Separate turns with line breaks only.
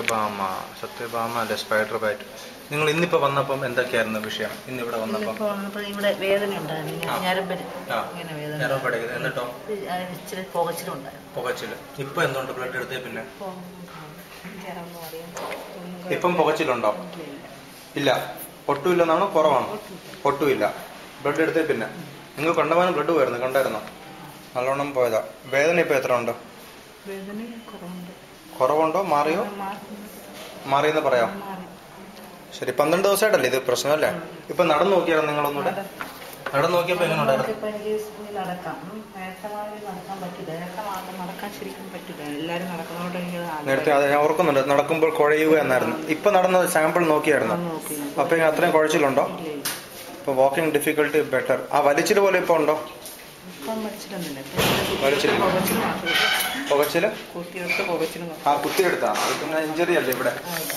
സത്യഭാമ സത്യഭാമ അല്ലെ spider bat നിങ്ങൾ ഇന്നിപ്പോ വന്നപ്പം എന്തൊക്കെയായിരുന്നു വിഷയം ഇന്നിവിടെ വന്നപ്പം
ഇന്നിപ്പോ വന്നപ്പോ ഇവിടെ വേദന ഉണ്ടായിരുന്നു ഇങ്ങനെ ഞരമ്പര്
ആ.
ഇങ്ങനെ വേദന
നേരം പഠിക്കുന്നത് എന്നിട്ടോ
അതിന് ഇച്ചിരി പുകച്ചിലുണ്ടായിരുന്നു
പുകച്ചില് ഇപ്പൊ എന്തുണ്ട് ബ്ലഡ് എടുത്തേ പിന്നെ
ഇപ്പം എനിക്കതൊന്നും അറിയാൻ ഒന്നും
ഇപ്പം പുകച്ചിലുണ്ടോ
കുഴപ്പമില്ല.
ഇല്ല ഒട്ടുമില്ലെന്നാണോ കുറവാണോ ഒട്ടുമില്ല ബ്ലഡ് എടുത്തേ പിന്നെ നിങ്ങൾ കണ്ടമാനം ബ്ലഡ് പോയിരുന്നു കണ്ടായിരുന്നോ നല്ലോണം പോയതാ വേദന ഇപ്പൊ എത്ര ഉണ്ട്
വേദന കുറവുണ്ട്
കുറവുണ്ടോ മാറിയോ
മാറി
മാറിയെന്ന് പറയാം
മാറി
ശരി പന്ത്രണ്ട് ദിവസമായിട്ടല്ലേ ഇത് പ്രശ്നമല്ലേ ഇപ്പൊ നടന്നു നോക്കിയായിരുന്നു നിങ്ങളൊന്നുകൂടെ നടന്നു നോക്കിയപ്പോ എങ്ങനെ ഉണ്ടായിരുന്നു
നമുക്കിപ്പോ എനിക്ക് സ്കൂളിൽ നടക്കാം ഉം. നേരത്തെ മാതിരി നടക്കാൻ പറ്റില്ല നേരത്തെ മാത്രം നടക്കാൻ ശരിക്കും പറ്റില്ല എല്ലാരും നടക്കുന്നതുകൊണ്ട് എനിക്ക് ആഗ്രഹം.
നേരത്തെ അത് ഞാൻ ഓർക്കുന്നുണ്ട് നടക്കുമ്പോൾ കുഴയുക എന്നായിരുന്നു ഇപ്പൊ നടന്ന സാമ്പിൾ നോക്കിയായിരുന്നു
ഒന്ന് നോക്കി
അപ്പൊ ഇങ്ങനെ അത്രയും കുഴച്ചിലുണ്ടോ
ഇല്ല, ഇല്ല.
ഇപ്പൊ വാക്കിംഗ് ഡിഫിക്കൽട്ടി ബെറ്റർ ആ വലിച്ചിൽ പോലെ ഇപ്പൊ ഉണ്ടോ
ഇപ്പം മരിച്ചിട്ടൊന്നുമില്ല ഇപ്പം
വലിച്ചില്ല.
പുകച്ചിൽ മാത്രമേ ഉള്ളൂ.
പുകച്ചില്
കുത്തിയെടുത്ത് പുകച്ചിൽ മാത്രം
ആ കുത്തിയെടുത്താ അത് പിന്നെ ഇഞ്ചറി അല്ലേ ഇവിടെ
ആ, ഇല്ല.